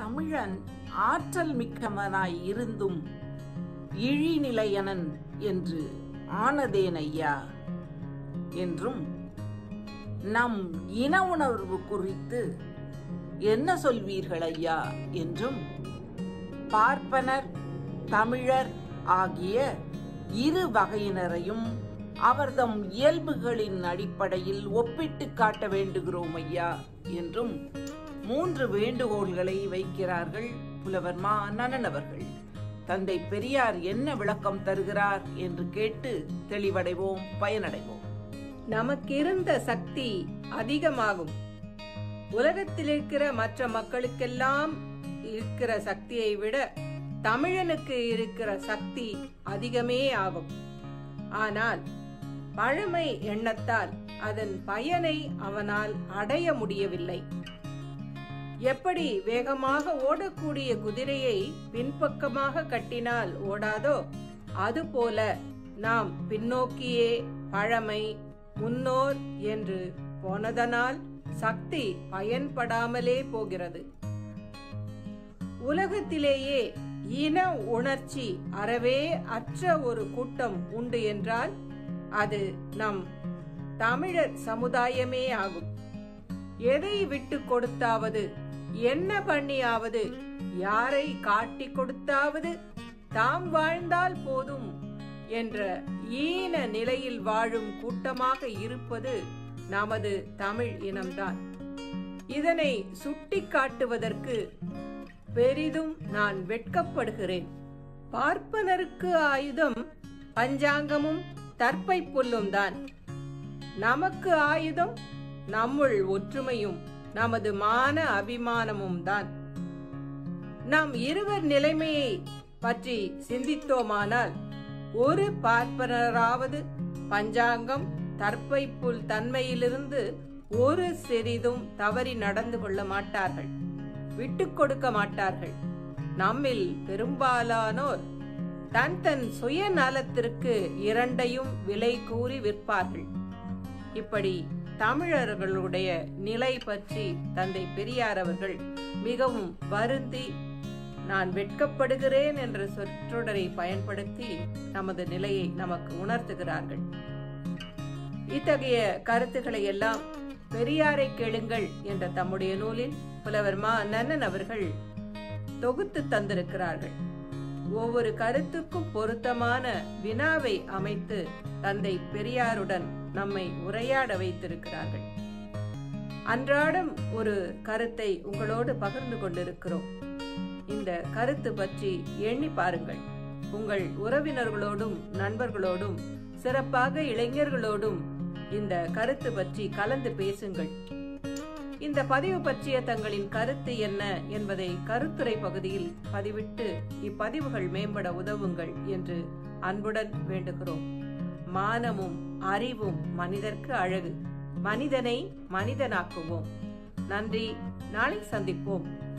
தமிழன் ஆற்றல் மிக்கவனாய் இருந்தும் இழிநிலையனன் என்று ஆனதேன் ஐயா என்றும் நம் இன உணர்வு குறித்து என்ன சொல்வீர்கள் ஐயா என்றும் பார்ப்பனர் தமிழர் ஆகிய இரு வகையினரையும் அவர்தம் இயல்புகளின் அடிப்படையில் ஒப்பிட்டு காட்ட வேண்டுகிறோம் ஐயா என்றும் மூன்று வேண்டுகோள்களை வைக்கிறார்கள் புலவர் மா அண்ணன் அவர்கள் தந்தை பெரியார் என்ன விளக்கம் தருகிறார் என்று கேட்டு தெளிவடைவோம் பயனடைவோம் நமக்கிருந்த சக்தி அதிகமாகும் உலகத்தில் இருக்கிற மற்ற மக்களுக்கெல்லாம் இருக்கிற சக்தியை விட தமிழனுக்கு இருக்கிற சக்தி அதிகமே ஆகும் ஆனால் பழமை எண்ணத்தால் அதன் பயனை அவனால் அடைய முடியவில்லை எப்படி வேகமாக ஓடக்கூடிய குதிரையை பின்பக்கமாக கட்டினால் ஓடாதோ அதுபோல நாம் பின்னோக்கியே பழமை முன்னோர் என்று போனதனால் சக்தி பயன்படாமலே போகிறது உலகத்திலேயே இன உணர்ச்சி அறவே அற்ற ஒரு கூட்டம் உண்டு என்றால் அது நம் தமிழர் சமுதாயமே ஆகும் எதை விட்டு கொடுத்தாவது என்ன பண்ணியாவது யாரை காட்டி கொடுத்தாவது தாம் வாழ்ந்தால் போதும் என்ற ஈன நிலையில் வாழும் கூட்டமாக இருப்பது நமது தமிழ் இனம்தான் இதனை சுட்டிக்காட்டுவதற்கு பெரிதும் நான் வெட்கப்படுகிறேன் பார்ப்பனருக்கு ஆயுதம் பஞ்சாங்கமும் தற்பை புல்லும் தான் நமக்கு ஆயுதம் நம்முள் ஒற்றுமையும் நமது மான அபிமானமும் தான் நாம் இருவர் நிலைமையை பற்றி சிந்தித்தோமானால் ஒரு பார்ப்பனராவது பஞ்சாங்கம் தற்பை புல் தன்மையிலிருந்து ஒரு சிறிதும் தவறி நடந்து கொள்ள மாட்டார்கள் விட்டு கொடுக்க மாட்டார்கள் நம்மில் பெரும்பாலானோர் தன் தன் சுயநலத்திற்கு இரண்டையும் விலை கூறி விற்பார்கள் இப்படி தமிழர்களுடைய நிலை பற்றி தந்தை பெரியார் அவர்கள் மிகவும் வருந்தி நான் வெட்கப்படுகிறேன் என்ற சொற்றொடரை பயன்படுத்தி நமது நிலையை நமக்கு உணர்த்துகிறார்கள் இத்தகைய கருத்துக்களை எல்லாம் பெரியாரை கேளுங்கள் என்ற தம்முடைய நூலில் புலவர் மா நன்னன் அவர்கள் தொகுத்து தந்திருக்கிறார்கள் ஒவ்வொரு கருத்துக்கும் பொருத்தமான வினாவை அமைத்து தந்தை பெரியாருடன் நம்மை உரையாட வைத்திருக்கிறார்கள் அன்றாடம் ஒரு கருத்தை உங்களோடு பகிர்ந்து கொண்டிருக்கிறோம் இந்த கருத்து பற்றி எண்ணி பாருங்கள் உங்கள் உறவினர்களோடும் நண்பர்களோடும் சிறப்பாக இளைஞர்களோடும் இந்த கருத்து பற்றி கலந்து பேசுங்கள் இந்த பதிவு பற்றிய தங்களின் கருத்து என்ன என்பதை கருத்துரை பகுதியில் பதிவிட்டு இப்பதிவுகள் மேம்பட உதவுங்கள் என்று அன்புடன் வேண்டுகிறோம் மானமும் அறிவும் மனிதர்க்கு அழகு மனிதனை மனிதனாக்குவோம் நன்றி நாளை சந்திப்போம்